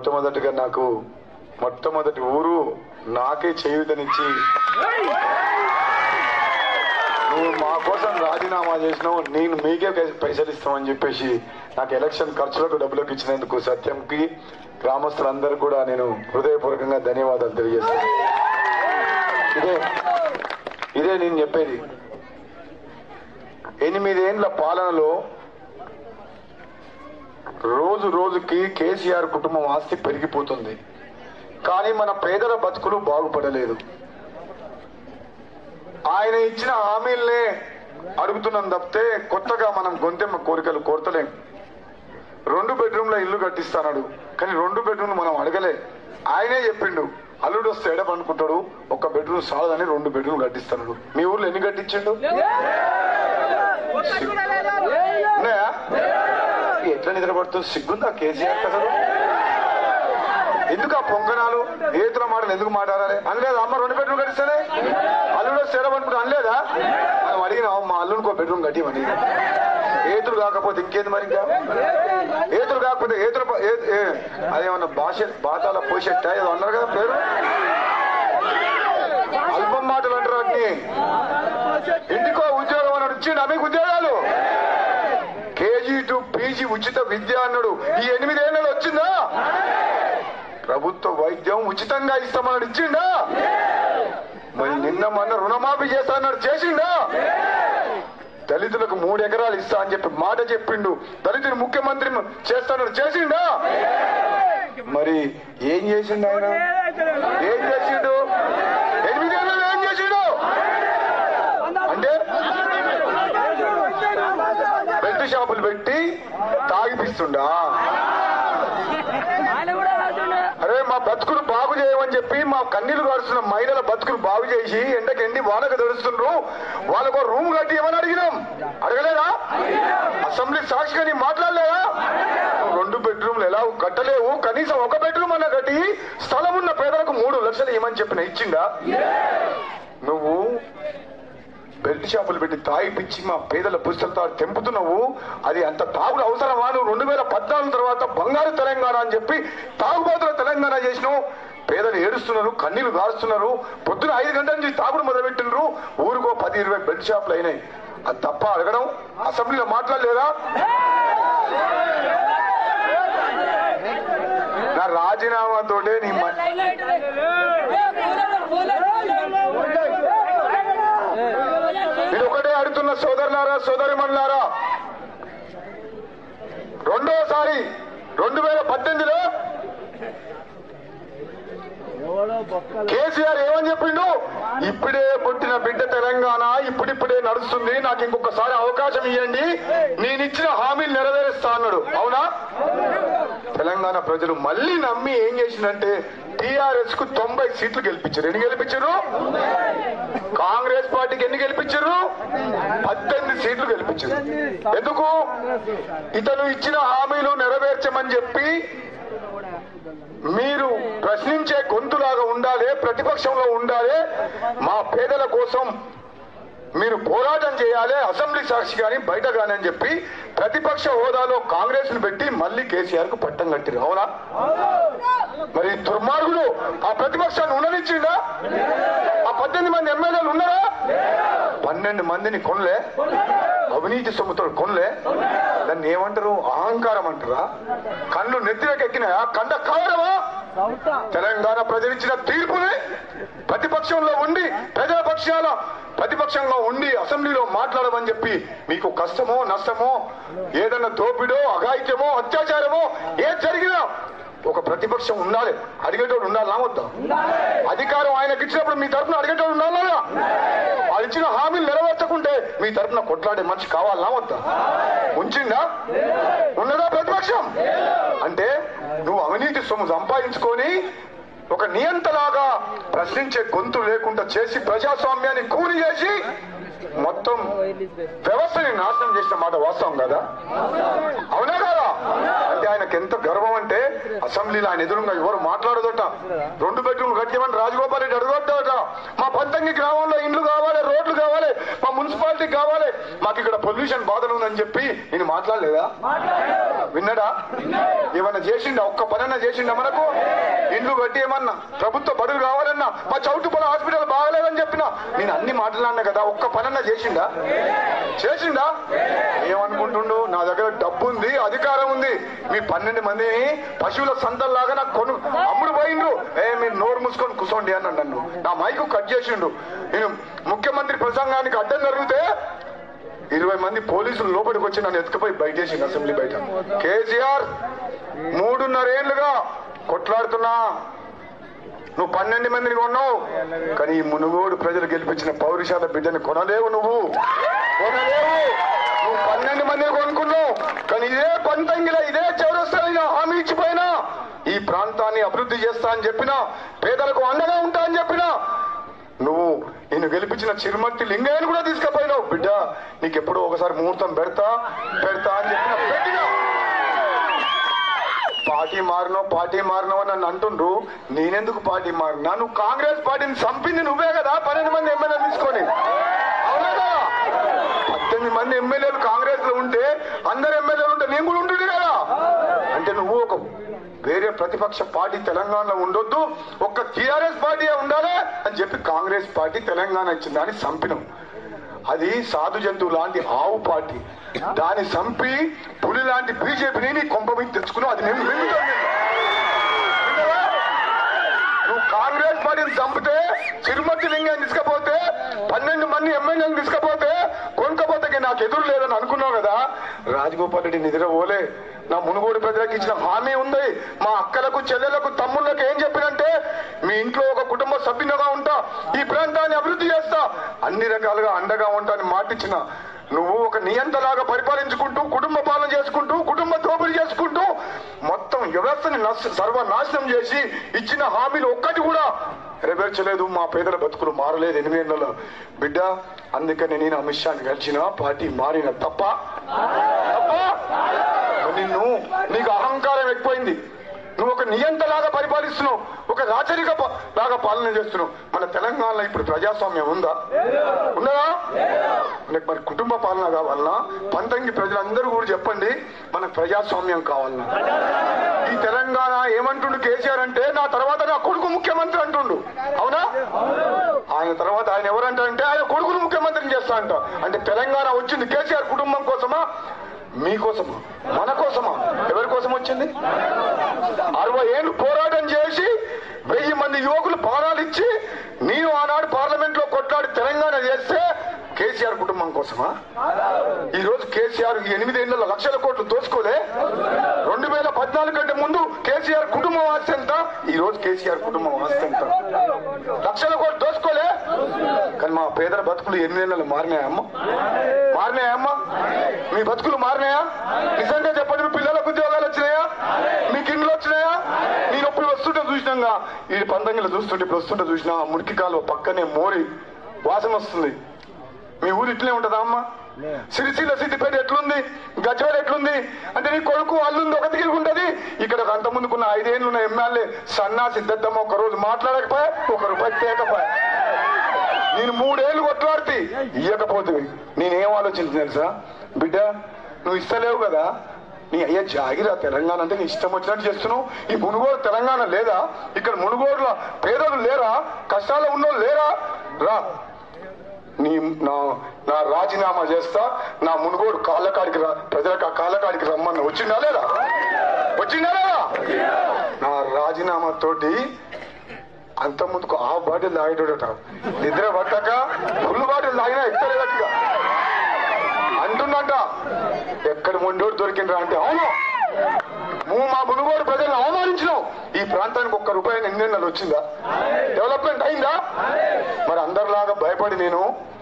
మొట్టమొదటిగా నాకు మొట్టమొదటి ఊరు నాకే చేయుతనిచ్చి నువ్వు మా కోసం రాజీనామా చేసినావు నేను మీకే పై- పైసలు ఇస్తామని చెప్పేసి నాకు ఎలక్షన్ ఖర్చులకు డబ్బులకు ఇచ్చినందుకు సత్యంకి గ్రామస్తులందరూ కూడా నేను హృదయపూర్వకంగా ధన్యవాదాలు తెలియజేస్తాను ఇదే ఇదే నేను చెప్పేది ఎనిమిదేండ్ల పాలనలో రోజు రోజుకి కేసీఆర్ కుటుంబం ఆస్తి పెరిగిపోతుంది కానీ మన పేదల బతుకులు బాగుపడలేదు ఆయన ఇచ్చిన హామీలనే అడుగుతున్నాం తప్పితే కొత్తగా మనం గొంతెమ్మ కోరికలు కోరతలేం రెండు బెడ్రూమ్ల ఇల్లు కట్టిస్తాడు కానీ రెండు బెడ్రూమ్లు మనం అడగలే ఆయనే చెప్పిండు అల్లుడు వస్తే ఎడ పండుకుంటాడు ఒక బెడ్రూమ్ చాలదని రెండు బెడ్రూమ్ కట్టిస్తాడు మీ ఊర్లో ఎన్ని కట్టించిండు ఉన్నాయా? ఎట్లా నిద్రపడుతుంది సిగ్గుందా కేసీఆర్ అసలు ఎందుకు ఆ పొంగనాలు ఏతుల మాటలు ఎందుకు మాట్లాడాలి అనలేదా అమ్మ రెండు బెడ్రూమ్ కట్టిస్తానే అల్లుడు సేడం అనుకుంటే అనలేదా మనం అడిగినాం మా అల్లుడికి ఒక బెడ్రూమ్ కట్టిమని ఏతులు కాకపోతే ఇంకేంది మరి ఇంకా ఏతులు కాకపోతే ఏతులు ప- ఏ- ఏ- అదేమన్నా భాష బాతాల పోషెట్ట ఏదో అన్నారు కదా పేరు అల్పం మాటలు అంటారు వాటిని ఇంటికో ఉద్యోగం అన్నాడు ఇచ్చిండు మీకు ఉద్యోగాలు కేజీ టు పీజీ ఉచిత విద్య అన్నాడు ఈ ఎనిమిదేళ్ళు వచ్చిందా ప్రభుత్వ వైద్యం ఉచితంగా ఇస్తామన్నాడు ఇచ్చిండా మరి నిన్న మొన్న రుణమాఫీ చేస్తా అన్నాడు చేసిండా దళితులకు మూడు ఎకరాలు ఇస్తా అని చెప్పి మాట చెప్పిండు దళితుడు ముఖ్యమంత్రి చేస్తాడు చేసిండా మరి ఏం చేసిండు ఆయన ఏం చేసిండు ఎనిమిదేళ్ళలో ఏం చేసిండు అంటే బెల్ట్ షాపులు పెట్టి తాగిపిస్తుండా అరే మా బతుకులు బాగు చేయమని చెప్పి మా కన్నీళ్లు కారుస్తున్న మహిళల బతుకులు బాగు చేసి ఎండకెండి వానకు తెరుస్తుండ్రు వాళ్ళకు ఒక రూమ్ కట్టి ఏమని అడిగినాం అడగలేదా అసెంబ్లీ సాక్షిగా నీ మాట్లాడలేదా నువ్వు రెండు బెడ్రూమ్లు ఎలా కట్టలేవు కనీసం ఒక బెడ్రూమ్ అన్న కట్టి స్థలం ఉన్న పేదలకు మూడు లక్షలు ఇవ్వమని చెప్పిన ఇచ్చిందా నువ్వు బెల్ట్ షాపులు పెట్టి తాగిపిచ్చి మా పేదల పుస్తకాలు తెంపుతున్నావు అది అంత తాగుడు అవసరమా నువ్వు రెండు వేల పద్నాలుగు తర్వాత బంగారు తెలంగాణ అని చెప్పి తాగుబోతుల తెలంగాణ చేసినావు పేదలు ఏడుస్తున్నారు కన్నీళ్లు గారుస్తున్నారు పొద్దున ఐదు గంటల నుంచి తాగుడు మొదలుపెట్టినరు ఊరికో పది ఇరవై బెల్ట్ షాపులు అయినాయి అది తప్ప అడగడం అసెంబ్లీలో మాట్లాడలేదా నా రాజీనామాతోటే నీ మ- నేను ఒకటే అడుగుతున్న సోదరులారా సోదరి మనులారా రెండోసారి రెండు వేల పద్దెనిమిదిలో కేసీఆర్ ఏమని చెప్పిండు ఇప్పుడే పుట్టిన బిడ్డ తెలంగాణ ఇప్పుడిప్పుడే నడుస్తుంది నాకు ఇంకొకసారి అవకాశం ఇవ్వండి నేను ఇచ్చిన హామీలు నెరవేరుస్తా అన్నాడు అవునా తెలంగాణ ప్రజలు మళ్ళీ నమ్మి ఏం చేసిందంటే టిఆర్ఎస్ కు తొంభై సీట్లు గెలిపించారు ఎన్ని గెలిపించారు కాంగ్రెస్ పార్టీకి ఎన్ని గెలిపించారు పద్దెనిమిది సీట్లు గెలిపించారు ఎందుకు ఇతను ఇచ్చిన హామీలు నెరవేర్చమని చెప్పి మీరు ప్రశ్నించే గొంతులాగా ఉండాలి ప్రతిపక్షంలో ఉండాలి మా పేదల కోసం మీరు పోరాటం చేయాలి అసెంబ్లీ సాక్షి కానీ బయట కానీ అని చెప్పి ప్రతిపక్ష హోదాలో కాంగ్రెస్ ను పెట్టి మళ్ళీ కేసీఆర్ కు పట్టం కట్టిరు అవునా మరి దుర్మార్గుడు ఆ ప్రతిపక్షాన్ని ఉండనిచ్చిండా ఆ పద్దెనిమిది మంది ఎమ్మెల్యేలు ఉన్నారా పన్నెండు మందిని కొనలే అవినీతి సొమ్ముతో కొనలే దాన్ని ఏమంటారు అహంకారం అంటారా కళ్ళు నెత్తినకెక్కినాయా కండ కావడమా తెలంగాణ ప్రజలు ఇచ్చిన తీర్పుని ప్రతిపక్షంలో ఉండి ప్రజల పక్షాల ప్రతిపక్షంలో ఉండి అసెంబ్లీలో మాట్లాడమని చెప్పి మీకు కష్టమో నష్టమో ఏదన్నా దోపిడో అఘాయిత్యమో అత్యాచారమో ఏది జరిగినా ఒక ప్రతిపక్షం ఉండాలి అడిగేటోడు ఉండాలా వద్దా అధికారం ఆయనకి ఇచ్చినప్పుడు మీ తరఫున అడిగేటోడు ఉండాలా వాళ్ళు ఇచ్చిన హామీలు నెరవేర్చకుంటే మీ తరఫున కొట్లాడే మనిషి కావాలా వద్దా ఉంచిందా ఉన్నదా ప్రతిపక్షం అంటే నువ్వు అవినీతి సొమ్ము సంపాదించుకొని ఒక నియంతలాగా ప్రశ్నించే గొంతు లేకుండా చేసి ప్రజాస్వామ్యాన్ని కూలి చేసి మొత్తం వ్యవస్థని నాశనం చేసిన మాట వాస్తవం కదా అవునా కదా అంటే ఆయనకు ఎంత గర్వం అంటే అసెంబ్లీలో ఆయన ఎదురుగా ఎవరు మాట్లాడదట రెండు బెడ్రూమ్ కట్టేమని రాజగోపాల్ రెడ్డి అడగొద్దట మా పంతంగి గ్రామంలో ఇండ్లు కావాలి రోడ్లు కావాలి మా మున్సిపాలిటీ కావాలి మా మాకు ఇక్కడ పొల్యూషన్ బాధలు ఉందని చెప్పి నేను మాట్లాడలేదా విన్నాడా ఏమన్నా చేసిండా ఒక్క పనన్నా చేసిండా మనకు ఇండ్లు కట్టి ఏమన్నా ప్రభుత్వ బడులు కావాలన్నా మా చౌటుపల హాస్పిటల్ బాగలేదని చెప్పినా నేను అన్ని మాట్లాడినా కదా ఒక్క పనన్నా చేసిండా చేసిండా ఏమనుకుంటుండు నా దగ్గర డబ్బు ఉంది అధికారం ఉంది మీ పన్నెండు మందిని పశువుల సంతల్లాగా నాకు కొను అమ్ముడు పోయిండు ఏ మీరు నోరు మూసుకొని కూర్చోండి అన్నాడు నన్ను నా మైకు కట్ చేసిండు నేను ముఖ్యమంత్రి ప్రసంగానికి అడ్డం జరిగితే ఇరవై మంది పోలీసులు లోపలికి వచ్చి నన్ను ఎత్తుకుపోయి బయట చేసిండు అసెంబ్లీ బయట కేసీఆర్ మూడున్నర ఏళ్లుగా కొట్లాడుతున్నా నువ్వు పన్నెండు మందిని కొన్నావు కానీ ఈ మునుగోడు ప్రజలు గెలిపించిన పౌరుషాల బిడ్డని కొనలేవు నువ్వు కొనలేవు నువ్వు పన్నెండు మందిని కొనుక్కున్నావు కానీ ఇదే పంతంగిల ఇదే చౌరస్తలైన హామీ ఇచ్చిపోయినా ఈ ప్రాంతాన్ని అభివృద్ధి చేస్తా అని చెప్పినా పేదలకు అండగా ఉంటా అని చెప్పినా నువ్వు నిన్ను గెలిపించిన చిరుమట్టి లింగయ్యను కూడా తీసుకుపోయినావు బిడ్డ నీకు ఎప్పుడో ఒకసారి ముహూర్తం పెడతా పెడతా అని చెప్పిన పెట్టినా పార్టీ మారినో పార్టీ మారినో అని నన్ను అంటుండ్రు నేనెందుకు పార్టీ మారినా నువ్వు కాంగ్రెస్ పార్టీని చంపింది నువ్వే కదా పన్నెండు మంది ఎమ్మెల్యేలు తీసుకొని అవునా కదా పద్దెనిమిది మంది ఎమ్మెల్యేలు కాంగ్రెస్ లో ఉంటే అందరు ఎమ్మెల్యేలు ఉంటే నేను కూడా ఉంటుంది కదా అంటే నువ్వు ఒక వేరే ప్రతిపక్ష పార్టీ తెలంగాణలో ఉండొద్దు ఒక్క టిఆర్ఎస్ పార్టీ ఉండాలి అని చెప్పి కాంగ్రెస్ పార్టీ తెలంగాణ ఇచ్చింది దాన్ని చంపినాం అది సాధు జంతువు లాంటి ఆవు పార్టీ దాన్ని చంపి పులి లాంటి బీజేపీని నీ కొంప మీద తెచ్చుకున్నావు అది నేను వింటాను నేను. విన్నావా? నువ్వు కాంగ్రెస్ పార్టీని చంపితే చిరుమతి లింగాన్ని తీసుకపోతే పన్నెండు మంది ఎమ్మెల్యేలు తీసుకపోతే కొనుకపోతే నాకు ఎదురు లేదని అనుకున్నావు కదా రాజగోపాల్ రెడ్డి నిద్ర పోలే నా మునుగోడు ప్రజలకు ఇచ్చిన హామీ ఉంది మా అక్కలకు చెల్లెలకు తమ్ముళ్ళకు ఏం చెప్పినంటే మీ ఇంట్లో ఒక కుటుంబ సభ్యునిగా ఉంటా ఈ ప్రాంతాన్ని అభివృద్ధి చేస్తా అన్ని రకాలుగా అండగా ఉంటా అని మాటిచ్చిన నువ్వు ఒక నియంతలాగా పరిపాలించుకుంటూ కుటుంబ పాలన చేసుకుంటూ కుటుంబ దోపిడీ చేసుకుంటూ మొత్తం వ్యవస్థని నష్ట సర్వనాశనం చేసి ఇచ్చిన హామీలు ఒక్కటి కూడా నెరవేర్చలేదు మా పేదల బతుకులు మారలేదు ఎనిమిది నెలల బిడ్డ అందుకని నేను అమిత్ షాని కలిసిన పార్టీ మారిన తప్ప తప్ప నిన్ను నీకు అహంకారం ఎక్కువైంది నువ్వు ఒక నియంతలాగా పరిపాలిస్తున్నావు ఒక రాచరిక ప- లాగా పాలన చేస్తున్నావు మన తెలంగాణలో ఇప్పుడు ప్రజాస్వామ్యం ఉందా ఉన్నదా మనకి మరి కుటుంబ పాలన కావాలన్నా పంతంగి ప్రజలందరూ కూడా చెప్పండి మనకు ప్రజాస్వామ్యం కావాలన్నా ఈ తెలంగాణ ఏమంటుండు కేసీఆర్ అంటే నా తర్వాత నా కొడుకు ముఖ్యమంత్రి అంటుండు అవునా ఆయన తర్వాత ఆయన ఎవరంటారంటే ఆయన కొడుకును ముఖ్యమంత్రిని చేస్తా అంట అంటే తెలంగాణ వచ్చింది కేసీఆర్ కుటుంబం కోసమా మీకోసమా మన కోసమా ఎవరి కోసం వచ్చింది అరవై ఏళ్ళు పోరాటం చేసి వెయ్యి మంది యువకులు ప్రాణాలు ఇచ్చి నేను ఆనాడు పార్లమెంట్ లో కొట్లాడి తెలంగాణ చేస్తే కేసీఆర్ కుటుంబం కోసమా ఈ రోజు కేసీఆర్ ఈ ఎనిమిదేళ్ల లక్షల కోట్లు దోచుకోలే రెండు వేల పద్నాలుగు కంటే ముందు కేసీఆర్ కుటుంబం ఆస్తి ఎంత ఈ రోజు కేసీఆర్ కుటుంబం ఆస్తి ఎంత లక్షల కోట్లు దోచుకోలే కానీ మా పేదల బతుకులు ఎనిమిదేళ్లలో మారినాయమ్మ మారినాయమ్మా మీ బతుకులు మారినాయా నిజంగా చెప్పండి మీ పిల్లలకు ఉద్యోగాలు వచ్చినాయా మీకు ఇండ్లు వచ్చినాయా నేను ఇప్పుడు వస్తుంటే చూసినాగా ఈ పంతంగిలో చూస్తుంటే ఇప్పుడు వస్తుంటే చూసినా ఆ మురికి కాలువ పక్కనే మోరి వాసన వస్తుంది మీ ఊరు ఇట్లే ఉంటదా అమ్మా సిరిసిల్ల సిద్దిపేట ఎట్లుంది గజ్వేల్ ఎట్లుంది అంటే నీ కొడుకు అల్లుంది ఒక తిరిగి ఉంటది ఇక్కడ అంత ముందుకున్న ఐదేళ్ళు ఉన్న ఎమ్మెల్యే సన్నా సిద్ధద్దమ్మ ఒక రోజు మాట్లాడకపోయా ఒక రూపాయి తేకపోయా నేను మూడేళ్లు కొట్లాడితే ఇయ్యకపోతే నేనేం ఆలోచించిన తెలుసా బిడ్డ నువ్వు ఇస్తలేవు కదా నీ అయ్యా జాగిరా తెలంగాణ అంటే నీ ఇష్టం వచ్చినట్టు చేస్తున్నావు ఈ మునుగోడు తెలంగాణ లేదా ఇక్కడ మునుగోడులో పేదలు లేరా కష్టాలు ఉన్నోళ్ళు లేరా రా నీ నా నా రాజీనామా చేస్తా నా మునుగోడు కాళ్ళకాడికి రా ప్రజలకు ఆ కాళ్ళకాడికి రమ్మన్న వచ్చిందా లేదా వచ్చిందా లేదా నా రాజీనామా తోటి అంత ముందుకు ఆ బాటిల్ తాగేటోడట నిద్ర పట్టక ఫుల్ బాటిల్ తాగినా ఎక్కలేదట్టుగా అంటున్నట ఎక్కడ మొండోడు దొరికిండ్రా అంటే అవును నువ్వు మా మునుగోడు ప్రజలను అవమానించినావు ఈ ప్రాంతానికి ఒక్క రూపాయి ఎన్ని నెలలు వచ్చిందా డెవలప్మెంట్ అయిందా మరి అందరిలాగా భయపడి నేను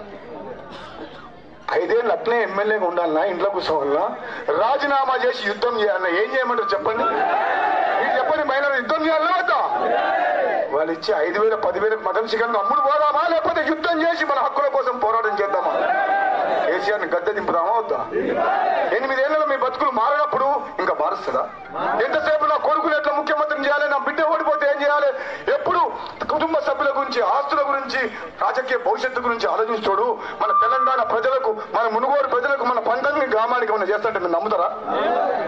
ఐదేళ్ళు అట్లే ఎమ్మెల్యేగా ఉండాలన్నా ఇంట్లో కూర్చోవాలన్నా రాజీనామా చేసి యుద్ధం చేయాలన్నా ఏం చేయమంటారు చెప్పండి మీరు చెప్పండి మహిళలు యుద్ధం చేయాలన్నా వద్దా వాళ్ళు ఇచ్చి ఐదు వేల పదివేలకు మటన్ చికెన్ అమ్ముడు పోదామా లేకపోతే యుద్ధం చేసి మన హక్కుల కోసం పోరాటం చేద్దామా కేసీఆర్ ని గద్దె దింపుదామా వద్దా ఎనిమిదేళ్లలో మీ బతుకులు మారినప్పుడు ఇంకా మారుస్తుందా ఎంతసేపు నా కొడుకుని ఎట్లా ముఖ్యమంత్రిని చేయాలి నా బిడ్డ ఓడిపోతే ఏం చేయాలి ఎప్పుడు కుటుంబ సభ్యుల గురించి గురించి ఆస్తుల గురించి రాజకీయ భవిష్యత్తు గురించి ఆలోచిస్తాడు మన తెలంగాణ ప్రజలకు మన మునుగోడు ప్రజలకు మన పంటని గ్రామానికి ఏమైనా చేస్తుంటే మీరు నమ్ముతారా